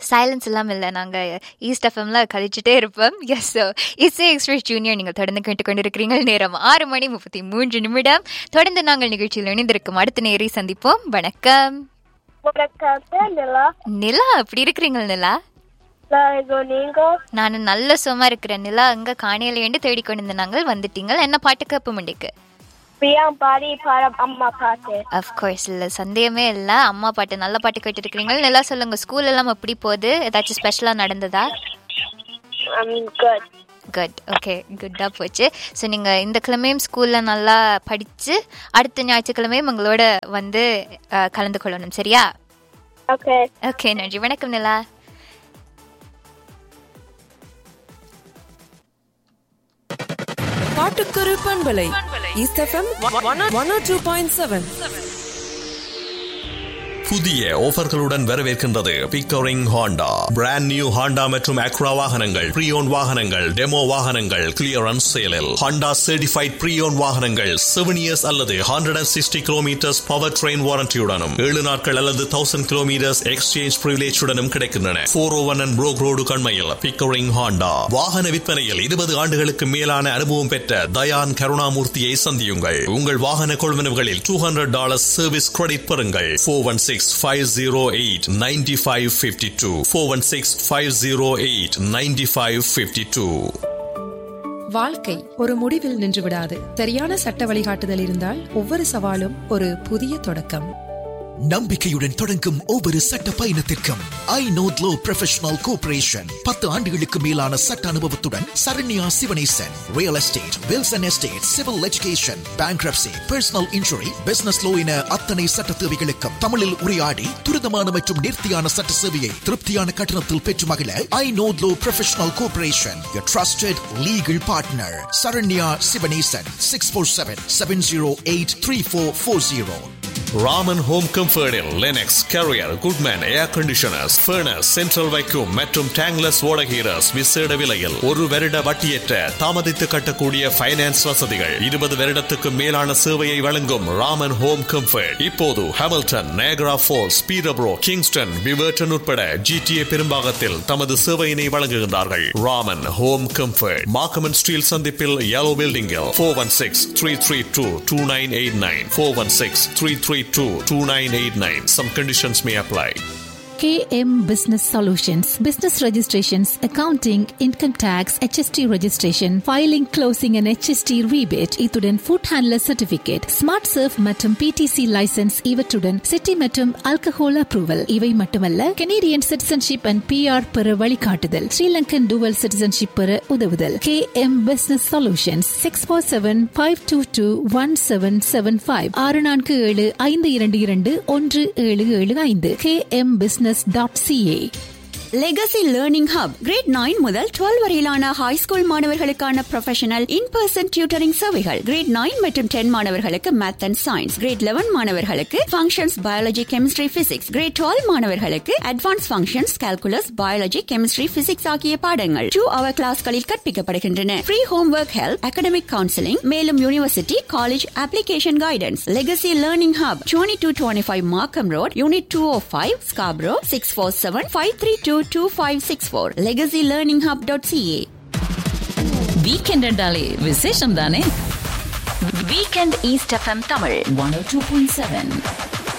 silence எல்லாம் இல்லை நாங்கள் ஈஸ்ட் எஃப்எம்ல கழிச்சுட்டே இருப்போம் எஸ் இசை எக்ஸ்பிரஸ் ஜூனியர் நீங்கள் தொடர்ந்து கேட்டுக்கொண்டிருக்கிறீர்கள் நேரம் ஆறு மணி முப்பத்தி மூன்று நிமிடம் தொடர்ந்து நாங்கள் நிகழ்ச்சியில் இணைந்திருக்கும் அடுத்த நேரை சந்திப்போம் வணக்கம் வணக்கம் நிலா நிலா எப்படி இருக்கிறீங்க நிலா நான் இதோ நீங்க நான் நல்ல சும்மா இருக்கிறேன் நிலா அங்க காணியில ஏண்டு தேடிக்கொண்டு நாங்கள் வந்துட்டீங்க என்ன பாட்டு கேட்ப முடிக்கு பிரியா பாடி பாடம் அம்மா பாட்டு அஃப்கோர்ஸ் இல்லை சந்தேகமே இல்லை அம்மா பாட்டு நல்ல பாட்டு கேட்டுருக்கிறீங்க நிலா சொல்லுங்க ஸ்கூல் எல்லாம் எப்படி போகுது ஏதாச்சும் ஸ்பெஷலாக நடந்ததா ஐம் குட் குட் ஓகே குட்டாக போச்சு ஸோ நீங்கள் இந்த கிழமையும் ஸ்கூலில் நல்லா படித்து அடுத்த ஞாயிற்றுக்கிழமையும் உங்களோட வந்து அஹ், கலந்து கொள்ளணும் சரியா ஓகே ஓகே நன்றி வணக்கம் நிலா பாட்டுக்கரு பண்பலை East FM one O two point seven புதிய ஆஃபர்களுடன் வரவேற்கின்றது Pickering Honda brand new Honda மற்றும் அக்ரா வாகனங்கள் ப்ரீயோன் வாகனங்கள் டெமோ வாகனங்கள் கிளியரன்ஸ் சேலில் ஹாண்டா சர்டிஃபைட் ப்ரீயோன் வாகனங்கள் செவன் இயர்ஸ் அல்லது hundred and sixty kilometres powertrain வாரண்டியுடனும் ஏழு நாட்கள் அல்லது தௌசண்ட் கிலோமீட்டர்ஸ் எக்ஸ்சேஞ்ச் பிரிவிலேஜுடனும் கிடைக்கின்றன four O one and Brock Road கண்மையில் பிக்கரிங் ஹாண்டா வாகன விற்பனையில் இருபது ஆண்டுகளுக்கு மேலான அனுபவம் பெற்ற தயான் கருணாமூர்த்தியை சந்தியுங்கள் உங்கள் வாகன கொள்வனவுகளில் two hundred dollars service credit பெறுங்கள் four one six five zero eight ninety five fifty two four one six five zero eight ninety five fifty two வாழ்க்கை ஒரு முடிவில் நின்று விடாது சரியான சட்ட வழிகாட்டுதல் இருந்தால் ஒவ்வொரு சவாலும் ஒரு புதிய தொடக்கம் நம்பிக்கையுடன் தொடங்கும் ஒவ்வொரு சட்ட பயணத்திற்கும் I Note Law Professional Corporation பத்து ஆண்டுகளுக்கு மேலான சட்ட அனுபவத்துடன் Saranya Sivanesan real estate wills and estate civil education bankruptcy personal injury business law என அத்தனை சட்ட தேவைகளுக்கும் தமிழில் உரையாடி துரிதமான மற்றும் நேர்த்தியான சட்ட சேவையை திருப்தியான கட்டணத்தில் பெற்று மகிழ I Note Law Professional Corporation your trusted legal partner Saranya Sivanesan six four seven seven zero eight three four four zero Raman home கம்ஃபர்டில் Lennox Carrier Goodman air conditioners furnace central வைக்கும் மற்றும் டேங்லஸ் ஓடகீரஸ் விசேட விலையில் ஒரு வருட வட்டியற்ற தாமதித்து கட்டக்கூடிய ஃபைனான்ஸ் வசதிகள் இருபது வருடத்துக்கு மேலான சேவையை வழங்கும் ராமன் ஹோம் கம்ஃபர்ட் இப்போது ஹாமில்டன் நேகரா ஃபோர்ஸ் பீரப்ரோ கிங்ஸ்டன் விவர்டன் உட்பட ஜிடிஏ பெரும்பாகத்தில் தமது சேவையினை வழங்குகின்றார்கள் Raman Home Comfort Markham and Steeles சந்திப்பில் yellow பில்டிங்கில் four one six three three two two nine eight nine four one six three three two two nine eight nine some conditions may apply KM Business Solutions, business registrations, accounting, income tax, HST registration, filing, closing and HST rebate, இத்துடன் food handler certificate, smart surf மற்றும் PTC license இவற்றுடன் city மற்றும் alcohol approval இவை மட்டுமல்ல Canadian citizenship and PR பெற வழிகாட்டுதல் Sri Lankan dual citizenship பெற உதவுதல் KM Business Solutions six four seven five two two one seven seven five ஆறு நான்கு ஏழு ஐந்து இரண்டு இரண்டு ஒன்று ஏழு ஏழு ஐந்து KM Business dot CA legacy learning hub grade nine முதல் டுவெல் வரையிலான ஹை ஸ்கூல் மாணவர்களுக்கான ப்ரொஃபஷனல் இன் பர்சன் டியூட்டரிங் சேவைகள் கிரேட் நைன் மற்றும் டென் மாணவர்களுக்கு math and science grade eleven மாணவர்களுக்கு functions biology chemistry physics grade twelve மாணவர்களுக்கு advance functions calculus biology chemistry physics ஆகிய பாடங்கள் டூ அவர் கிளாஸ்களில் கற்பிக்கப்படுகின்றன free homework help academic counselling மேலும் university college application guidance legacy learning hub twenty two twenty five மார்க்கம் road unit two O five Scarborough six four seven five three two two five six four legacy learning hub dot CA weekend என்றாலே விசேஷம் தானே weekend East FM Tamil one O two point seven